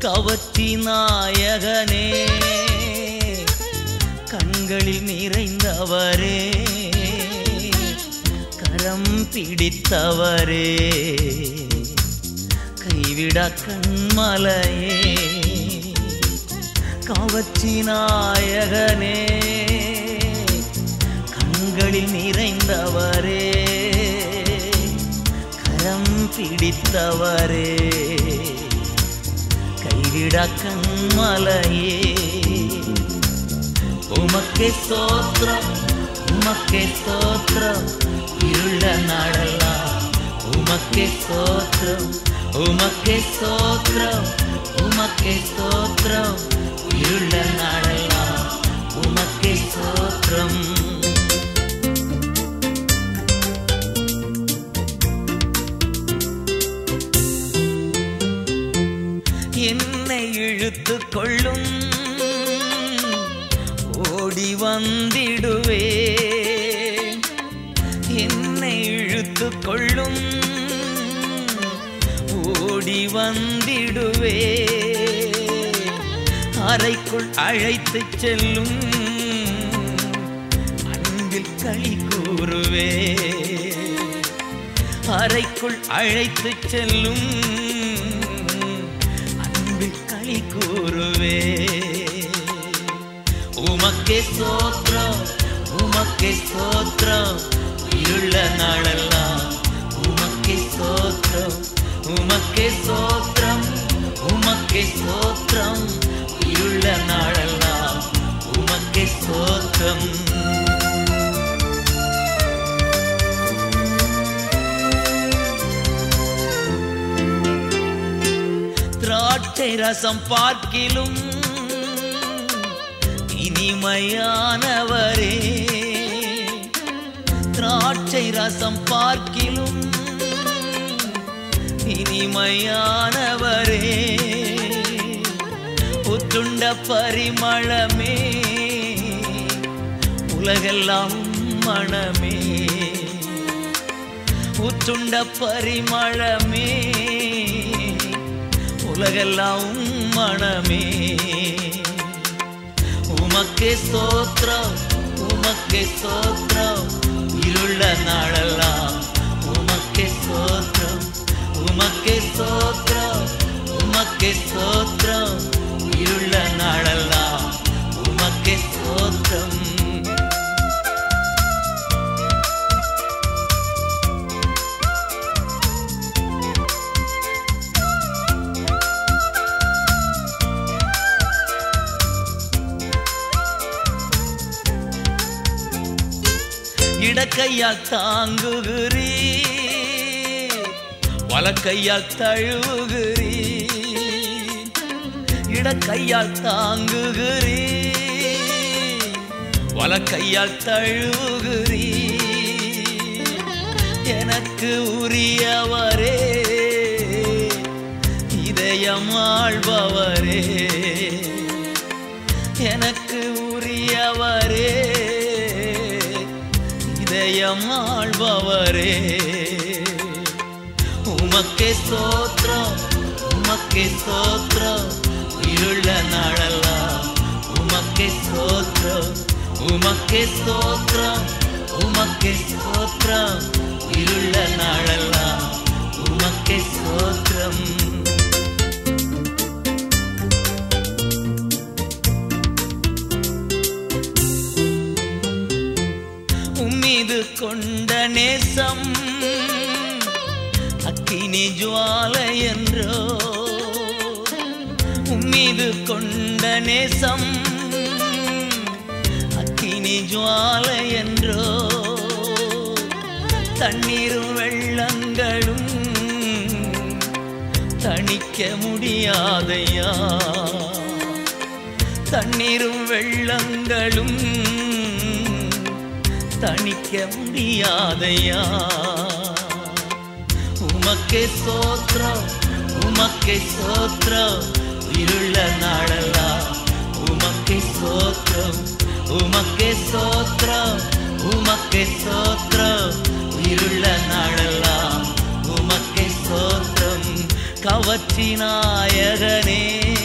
கவர்ச்சி நாயகனே கண்களில் நிறைந்தவரே கரம் பிடித்தவரே கைவிட கண்மலையே கவர்ச்சி நாயகனே கண்களில் நிறைந்தவரே கரம் பிடித்தவரே கைவிட கண்மலையே உமக்கே சோத்திரம் உமக்கே சோத்திரம் இருள நாடெல்லாம் உமக்கே சோத்திரம் உமக்கே சோத்திரம் உமக்கே சோத்திரம் இருள நாடெல்லாம் உமக்கே சோத்திரம் என்னை இழுத்து கொள்ளும் ஓடி வந்திடுவே என்னை இழுத்து கொள்ளும் ஓடி வந்திடுவே அறைக்குள் அழைத்து செல்லும் அன்பில் களி கூறுவே அறைக்குள் அழைத்து செல்லும் அன்பில் களி கூறுவே உமக்கே சோத்திரம் உமக்கே சோத்திரம் இருள நாளெல்லாம் உமக்கே சோத்திரம் உமக்கே சோத்திரம் உமக்கே சோத்திரம் இருள நாளெல்லாம் உமக்கே சோத்திரம் திராட்சை ரசம் பார்க்கிலும் இனிமையானவரே திராட்சை ரசம் பார்க்கிலும் இனிமையானவரே புத்துண்ட பரிமளமே உலகெல்லாம் மனமே உற்றுண்ட பரிமளமே உலகெல்லாம் மனமே உமக்கே சோத்திரம் உமக்கே சோத்திரம் இருள நாளெல்லாம் உமக்கே சோத்திரம் உமக்கே சோத்திரம் உமக்கே சோத்திரம் இருள நாளெல்லாம் உமக்கே சோத்திரம் இடக்கையால் தாங்குகிறீ வலக்கையால் தழுவுகிறீ இடக்கையால் தாங்குகிறீ வலக்கையால் தழுவுகிறீ எனக்கு உரியவரே இதயம் ஆள்பவரே எனக்கு உரியவரே இதயம் ஆள்பவரே உமக்கே சோத்திரம் உமக்கே சோத்திரம் இருள நாளெல்லாம் உமக்கே சோத்திரம் உமக்கே சோத்திரம் உமக்கே சோத்திரம் இருள நாளெல்லாம் உமக்கே சோத்திரம் உம்மீது கொண்ட நேசம் அக்கினி ஜுவாலை என்றோ உம்மீது கொண்ட நேசம் அக்கினி ஜுவாலை என்றோ தண்ணீரும் வெள்ளங்களும் தணிக்க முடியாதையா தண்ணீரும் வெள்ளங்களும் தணிக்க முடியாதையா உமக்கே சோத்திரம் உமக்கே சோத்திரம் இருள நாடெல்லாம் உமக்கே சோத்திரம் உமக்கே சோத்திரம் உமக்கே சோத்திரம் இருள நாடெல்லாம் உமக்கே சோத்திரம் கவர்ச்சி நாயகனே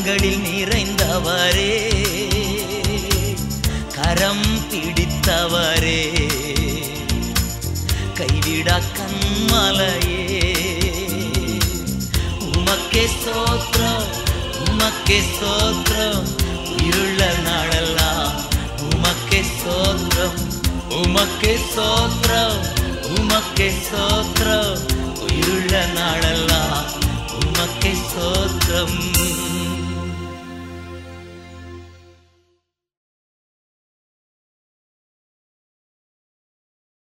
கரங்களில் நிறைந்தவரே கரம் பிடித்தவரே கைவிடா கண்மலையே உமக்கே சோத்திரம் உமக்கே சோத்திரம் இருள நாளெல்லாம் உமக்கே சோத்திரம் உமக்கே சோத்திரம் உமக்கே சோத்திரம் இருள நாளெல்லாம் உமக்கே சோத்திரம்